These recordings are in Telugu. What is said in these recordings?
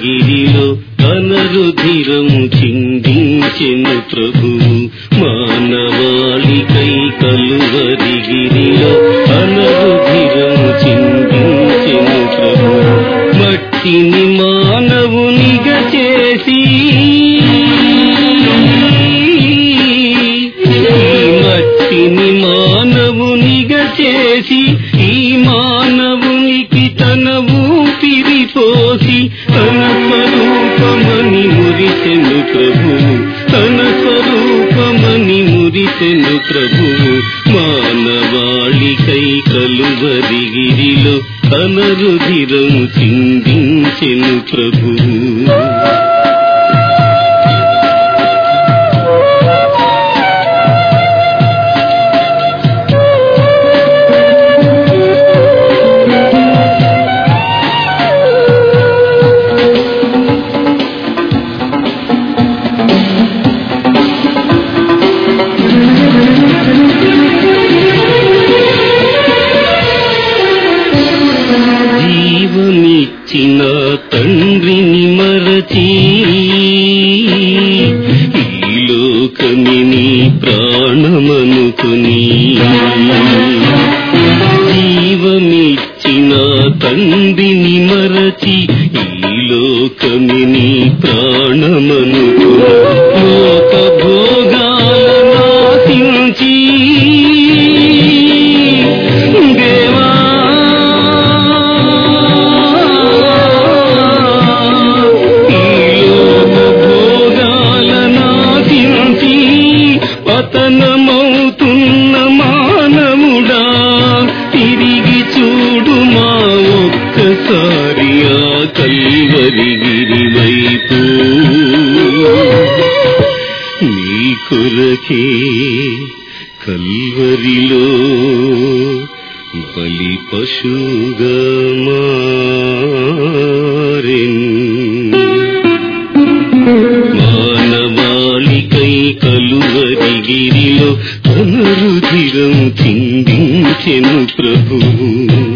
కలువరిగిరిలో తన రుధిరము చిందించెను ప్రభువు మానవాళికై కలువరిగిరిలో తన రుధిరము చిందించెను ప్రభువు మట్టిని మానవునిగా చేసి ఈ మట్టిని మానవునిగా చేసి ఈ మానవునికి తన ఊపిరి పోసి తన స్వరూపమని మురిసెను ప్రభువు తన స్వరూపమని మురిసెను ప్రభువు మానవాళికై కలువరిగిరిలో తన రుధిరము చిందించెను ప్రభువు జీవమిచ్చిన తండ్రిని మరచి ఈ లోకమిని ప్రాణమనుకుని జీవమిచ్చిన తండ్రిని మరచి ఈ లోకమిని ప్రాణమనుకుని లోక భోగాల నాశించి దేవా ఈ లోక భోగాల నాశించి పతనమవుతున్న మానవుడా తిరిగి చూడు మా ఒక్కసారి ఆ కల్వరిగిరి వైపు నీ కొరకే కల్వరిలో బలి పశుగా మారెన్ మానవాళికై కలువరిగిరిలో తన రుధిరం చిందించెను ప్రభువు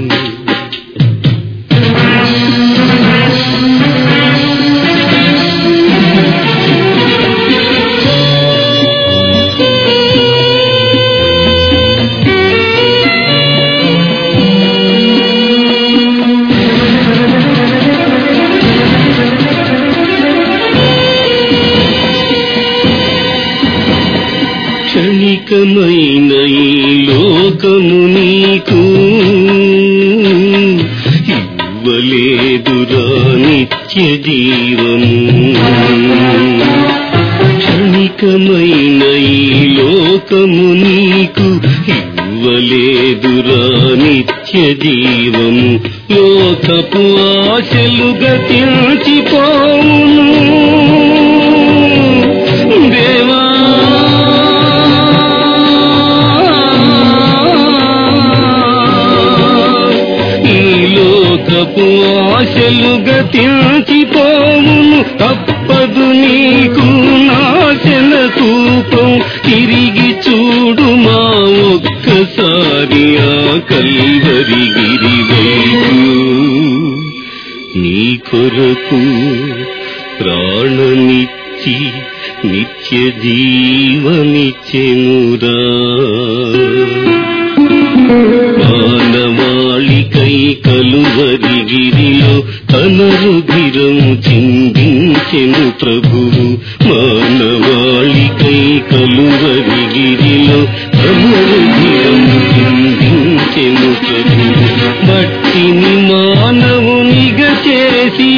క్షణికమైన ఈ లోకము నీకు ఇవ్వలేదురా నిత్య జీవము క్షణికమైన ఈ లోకము నీకు ఇవ్వలేదురా నిత్య జీవము లోకపు ఆశలు గతించిపోవును దేవా ఈ లోకపు ఆశలు గతించిపోవును తప్పదు నీకు నాశన కూపం తిరిగి చూడు మా ఒక్కసారి ఆ కల్వరిగిరి వైపు నీ కొరకు ప్రాణమిచ్చి నిత్య జీవమిచ్చెనురా మానవాళికై కలువరిగిరిలో తన రుధిరము చిందించెను ప్రభువు మానవాళికై కలువరిగిరిలో తన రుధిరము చిందించెను ప్రభువు మట్టిని మానవునిగా చేసి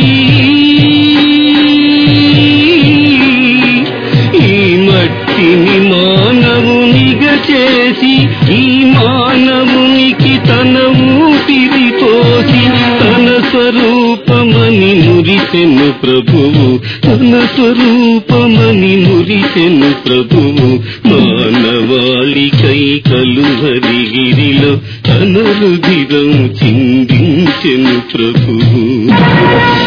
ఈ మట్టిని మానవునిగా చేసి ఈ మానవునికి తన ఊపిరి పోసి తన స్వరూపమని మురిసెను ప్రభువు తన స్వరూపమని మురిసెను ప్రభువు మానవాళికై కలువరిగిరిలో తన రుధిరం చిందించెను ప్రభువు